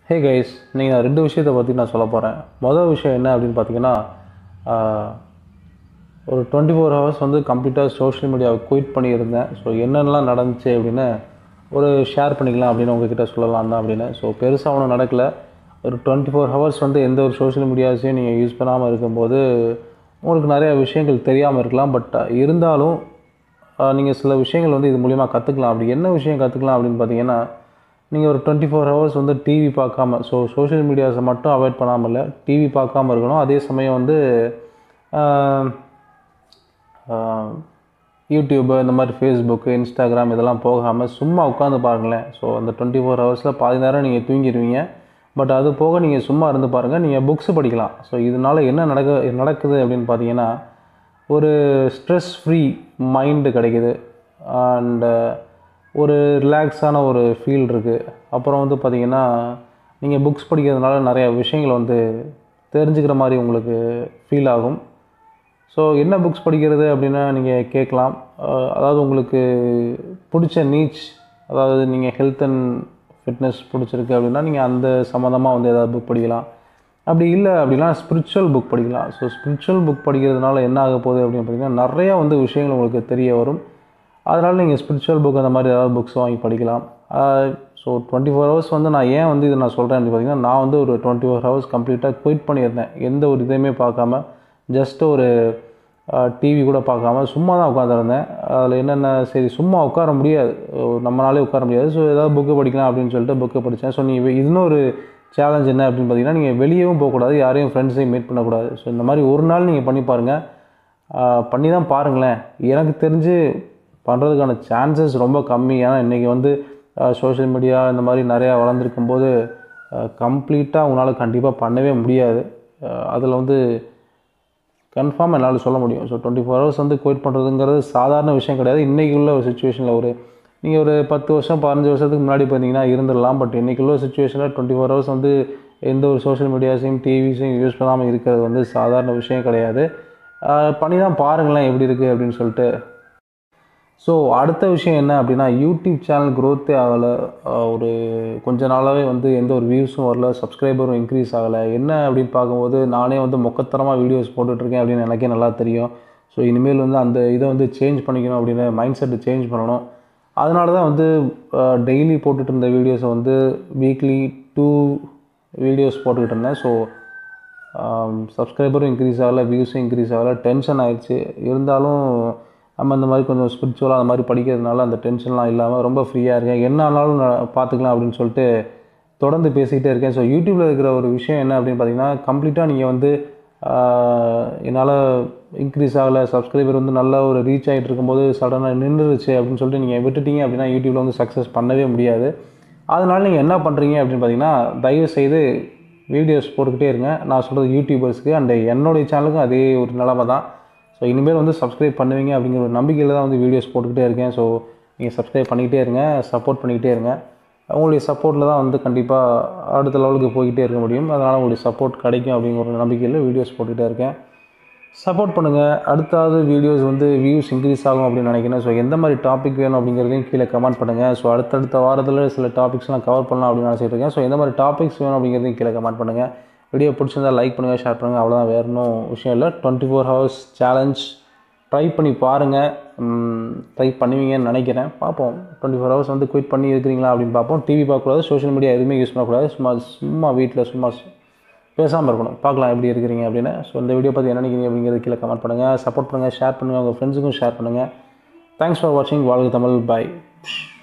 hey guys நீங்கள் ரெண்டு விஷயத்தை பற்றி நான் சொல்ல போகிறேன் மொதல் விஷயம் என்ன அப்படின்னு பார்த்தீங்கன்னா ஆஹ், ஒரு டுவெண்ட்டி ஃபோர் ஹவர்ஸ் வந்து கம்ப்ளீட்டாக சோஷியல் மீடியாவை குயிட் பண்ணியிருந்தேன் ஸோ என்னென்னலாம் நடந்துச்சு அப்படின்னு ஒரு ஷேர் பண்ணிக்கலாம் அப்படின்னு உங்ககிட்ட சொல்லலாம் தான் அப்படின்னு ஸோ பெருசாக ஒன்றும் நடக்கலை ஒரு டுவெண்ட்டி ஃபோர் ஹவர்ஸ் வந்து எந்த ஒரு சோஷியல் மீடியாஸையும் நீங்கள் யூஸ் பண்ணாமல் இருக்கும்போது உங்களுக்கு நிறைய விஷயங்கள் தெரியாமல் இருக்கலாம் பட் இருந்தாலும் நீங்கள் சில விஷயங்கள் வந்து இது மூலிமா கற்றுக்கலாம் அப்படி என்ன விஷயம் கற்றுக்கலாம் அப்படின்னு பார்த்தீங்கன்னா நீங்கள் ஒரு டுவெண்ட்டி ஃபோர் ஹவர்ஸ் வந்து டிவி பார்க்காம ஸோ சோஷியல் மீடியாஸை மட்டும் அவாய்ட் பண்ணாமல் இல்லை டிவி பார்க்காம இருக்கணும் அதே சமயம் வந்து ஆஹ், ஆஹ், யூடியூப்பு இந்த மாதிரி ஃபேஸ்புக்கு இன்ஸ்டாகிராம் இதெல்லாம் போகாமல் சும்மா உட்காந்து பாருங்களேன் ஸோ அந்த டுவெண்ட்டி ஃபோர் ஹவர்ஸில் பாதி நேரம் நீங்கள் தூங்கிடுவீங்க பட் அது போக நீங்கள் சும்மா இருந்து பாருங்கள் நீங்கள் புக்ஸ் படிக்கலாம் ஸோ இதனால் என்ன நடக்க நடக்குது அப்படின்னு பார்த்தீங்கன்னா ஒரு ஸ்ட்ரெஸ் ஃப்ரீ மைண்டு கிடைக்குது அண்டு ஒரு ரிலாக்ஸான ஒரு ஃபீல் இருக்குது அப்புறம் வந்து பார்த்தீங்கன்னா நீங்கள் புக்ஸ் படிக்கிறதுனால நிறைய விஷயங்கள் வந்து தெரிஞ்சுக்கிற மாதிரி உங்களுக்கு ஃபீல் ஆகும் ஸோ என்ன புக்ஸ் படிக்கிறது அப்படின்னா நீங்கள் கேட்கலாம் அஹ் அதாவது உங்களுக்கு பிடிச்ச நீச் அதாவது நீங்கள் ஹெல்த் அண்ட் ஃபிட்னஸ் பிடிச்சிருக்கு அப்படின்னா நீங்கள் அந்த சம்மந்தமாக வந்து ஏதாவது புக் படிக்கலாம் அப்படி இல்லை அப்படின்னா ஸ்பிரிச்சுவல் புக் படிக்கலாம் ஸோ ஸ்பிரிச்சுவல் புக் படிக்கிறதுனால என்ன ஆக போகுது அப்படின்னு பார்த்தீங்கன்னா நிறையா வந்து விஷயங்கள் உங்களுக்கு தெரிய வரும் அதனால் நீங்கள் ஸ்பிரிச்சுவல் புக் அந்த மாதிரி ஏதாவது புக்ஸ் வாங்கி படிக்கலாம் ஸோ டுவெண்ட்டி ஃபோர் ஹவர்ஸ் வந்து நான் ஏன் வந்து இதை நான் சொல்கிறேன் அப்படின்னு பார்த்தீங்கன்னா நான் வந்து ஒரு டுவெண்ட்டி ஃபோர் ஹவர்ஸ் கம்ப்ளீட்டாக குயிட் பண்ணியிருந்தேன் எந்த ஒரு இதையுமே பார்க்காம ஜஸ்ட் ஒரு டிவி கூட பார்க்காம சும்மா தான் உட்காந்துருந்தேன் அதில் என்னென்ன சரி சும்மா உட்கார முடியாது அஹ் நம்மளாலே உட்கார முடியாது ஸோ ஏதாவது புக்கு படிக்கலாம் அப்படின்னு சொல்லிட்டு புக்கு படித்தேன் ஸோ நீ இன்னொரு சேலஞ்ச் என்ன அப்படின்னு பார்த்தீங்கன்னா நீங்கள் வெளியவும் போகக்கூடாது யாரையும் ஃப்ரெண்ட்ஸையும் மீட் பண்ணக்கூடாது ஸோ இந்த மாதிரி ஒரு நாள் நீங்கள் பண்ணி பாருங்கள் ஆஹ் பண்ணி தான் பாருங்களேன் எனக்கு தெரிஞ்சு பண்ணுறதுக்கான சான்சஸ் ரொம்ப கம்மி ஏன்னா இன்றைக்கி வந்து சோஷியல் மீடியா இந்த மாதிரி நிறையா வளர்ந்துருக்கும் போது கம்ப்ளீட்டாக உங்களால் கண்டிப்பாக பண்ணவே முடியாது அதில் வந்து கன்ஃபார்ம் என்னால் சொல்ல முடியும் ஸோ டுவெண்ட்டி ஃபோர் ஹவர்ஸ் வந்து குயிட் பண்ணுறதுங்கிறது சாதாரண விஷயம் கிடையாது இன்றைக்கி உள்ள ஒரு சுச்சுவேஷனில் ஒரு நீங்கள் ஒரு பத்து வருஷம் பதினஞ்சு வருஷத்துக்கு முன்னாடி பார்த்தீங்கன்னா இருந்துடலாம் பட் இன்றைக்கி உள்ள சுச்சுவேஷனில் டுவெண்ட்டி ஃபோர் ஹவர்ஸ் வந்து எந்த ஒரு சோஷியல் மீடியாஸையும் டிவிஸையும் யூஸ் பண்ணாமல் இருக்கிறது வந்து சாதாரண விஷயம் கிடையாது ஆஹ் பண்ணி தான் பாருங்களேன் எப்படி இருக்குது அப்படின்னு சொல்லிட்டு ஸோ அடுத்த விஷயம் என்ன அப்படின்னா யூடியூப் சேனல் க்ரோத்தே ஆகலை ஒரு கொஞ்ச நாளாகவே வந்து எந்த ஒரு வியூஸும் வரல சப்ஸ்கிரைபரும் இன்க்ரீஸ் ஆகலை என்ன அப்படின்னு பார்க்கும்போது நானே வந்து மொக்கத்தரமாக வீடியோஸ் போட்டுட்ருக்கேன் அப்படின்னு எனக்கே நல்லா தெரியும் ஸோ இனிமேல் வந்து அந்த இதை வந்து சேஞ்ச் பண்ணிக்கணும் அப்படின்னு மைண்ட் செட்டை சேஞ்ச் பண்ணணும் அதனால தான் வந்து டெய்லி போட்டுட்டு இருந்த வீடியோஸை வந்து வீக்லி டூ வீடியோஸ் போட்டுக்கிட்டு இருந்தேன் ஸோ சப்ஸ்கிரைபரும் இன்க்ரீஸ் ஆகலை வியூஸும் இன்க்ரீஸ் ஆகலை டென்ஷன் ஆயிடுச்சு இருந்தாலும் நம்ம இந்த மாதிரி கொஞ்சம் ஸ்பிரிச்சுவலாக அந்த மாதிரி படிக்கிறதுனால அந்த டென்ஷன்லாம் இல்லாமல் ரொம்ப ஃப்ரீயாக இருக்கேன் என்ன ஆனாலும் நான் பார்த்துக்கலாம் அப்படின்னு சொல்லிட்டு தொடர்ந்து பேசிக்கிட்டே இருக்கேன் ஸோ யூடியூப்பில் இருக்கிற ஒரு விஷயம் என்ன அப்படின்னு பார்த்தீங்கன்னா கம்ப்ளீட்டாக நீங்கள் வந்து என்னால் இன்க்ரீஸ் ஆகலை சப்ஸ்கிரைபர் வந்து நல்ல ஒரு ரீச் ஆகிட்டு இருக்கும்போது சடனாக நின்றுருச்சு அப்படின்னு சொல்லிட்டு நீங்கள் விட்டுட்டீங்க அப்படின்னா யூடியூப்பில் வந்து சக்ஸஸ் பண்ணவே முடியாது அதனால நீங்கள் என்ன பண்ணுறீங்க அப்படின்னு பார்த்தீங்கன்னா தயவு செய்து வீடியோஸ் போட்டுக்கிட்டே இருங்க நான் சொல்கிறது யூடியூபர்ஸ்க்கு அண்ட் என்னுடைய சேனலுக்கும் அதே ஒரு நிலமை தான் ஸோ இனிமேல் வந்து சப்ஸ்கிரைப் பண்ணுவீங்க அப்படிங்கிற ஒரு நம்பிக்கையில் தான் வந்து வீடியோஸ் போட்டுக்கிட்டே இருக்கேன் ஸோ நீங்கள் சப்ஸ்கிரைப் பண்ணிக்கிட்டே இருங்க சப்போர்ட் பண்ணிக்கிட்டே இருங்க உங்களுடைய சப்போர்ட்டில் தான் வந்து கண்டிப்பாக அடுத்த லெவலுக்கு போய்கிட்டே இருக்க முடியும் அதனால் உங்களுடைய சப்போர்ட் கிடைக்கும் அப்படிங்கிற ஒரு நம்பிக்கையில் வீடியோஸ் போட்டுக்கிட்டே இருக்கேன் சப்போர்ட் பண்ணுங்கள் அடுத்தாவது வீடியோஸ் வந்து வியூஸ் இன்க்ரீஸ் ஆகும் அப்படின்னு நினைக்கிறேன் ஸோ எந்த மாதிரி டாபிக் வேணும் அப்படிங்கிறதையும் கீழே கமெண்ட் பண்ணுங்கள் ஸோ அடுத்தடுத்த வாரத்தில் சில டாபிக்ஸ்லாம் கவர் பண்ணலாம் அப்படின்னு நினச்சிட்டு இருக்கேன் ஸோ எந்த மாதிரி டாபிக்ஸ் வேணும் அப்படிங்கிறதையும் கீழே கமெண்ட் பண்ணுங்கள் வீடியோ பிடிச்சிருந்தா லைக் பண்ணுங்கள் ஷேர் பண்ணுங்கள் அவ்வளோதான் வேறு ஒன்றும் விஷயம் இல்லை twenty four hours challenge try பண்ணி பாருங்கள் ட்ரை பண்ணுவீங்கன்னு நினைக்கிறேன் பார்ப்போம் டுவெண்ட்டி ஃபோர் ஹவர்ஸ் வந்து குயிட் பண்ணி இருக்கிறீங்களா அப்படின்னு பார்ப்போம் டிவி பார்க்கக்கூடாது சோஷியல் மீடியா எதுவுமே யூஸ் பண்ணக்கூடாது சும்மா சும்மா வீட்டில் சும்மா பேசாமல் இருக்கணும் பார்க்கலாம் எப்படி இருக்கிறீங்க அப்படின்னு ஸோ இந்த வீடியோ பற்றி என்ன நினைக்கிறீங்க அப்படிங்கிறது கீழே கமெண்ட் பண்ணுங்கள் சப்போர்ட் பண்ணுங்கள் ஷேர் பண்ணுங்கள் உங்கள் ஃப்ரெண்ட்ஸுக்கும் ஷேர் பண்ணுங்கள் தேங்க்ஸ் ஃபார் வாட்சிங் வாழ்க தமிழ் பாய்